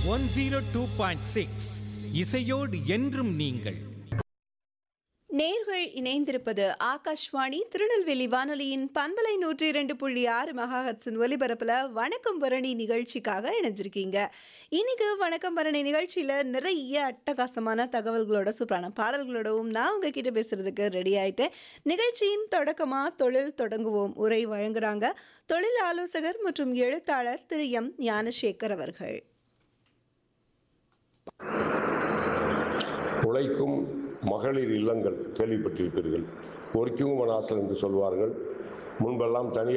one zero two point six இசையோடு என்றும் நீங்கள் நேர்கள் இணைந்திருப்பது ஆகாஷ்வாணி திருநெல்வேலி வானொலியின் பண்பலை நூற்றி இரண்டு புள்ளி ஆறு மெகாஹட்ஸின் ஒலிபரப்புல வணக்கம் பரணி நிகழ்ச்சிக்காக இணைஞ்சிருக்கீங்க இன்னைக்கு வணக்கம் பரணி நிகழ்ச்சியில நிறைய அட்டகாசமான தகவல்களோட சூப்பரான பாடல்களோடவும் நான் உங்ககிட்ட பேசுறதுக்கு ரெடி ஆயிட்டேன் நிகழ்ச்சியின் தொடக்கமா தொழில் தொடங்குவோம் உரை வழங்குறாங்க தொழில் ஆலோசகர் மற்றும் எழுத்தாளர் திரு எம் ஞானசேகர் அவர்கள் உழைக்கும் மகளிர் இல்லங்கள் கேள்விப்பட்டிருப்பீர்கள் ஒர்க்கிங் உமன் ஹாஸ்டல் என்று சொல்வார்கள் முன்பெல்லாம் தனியார்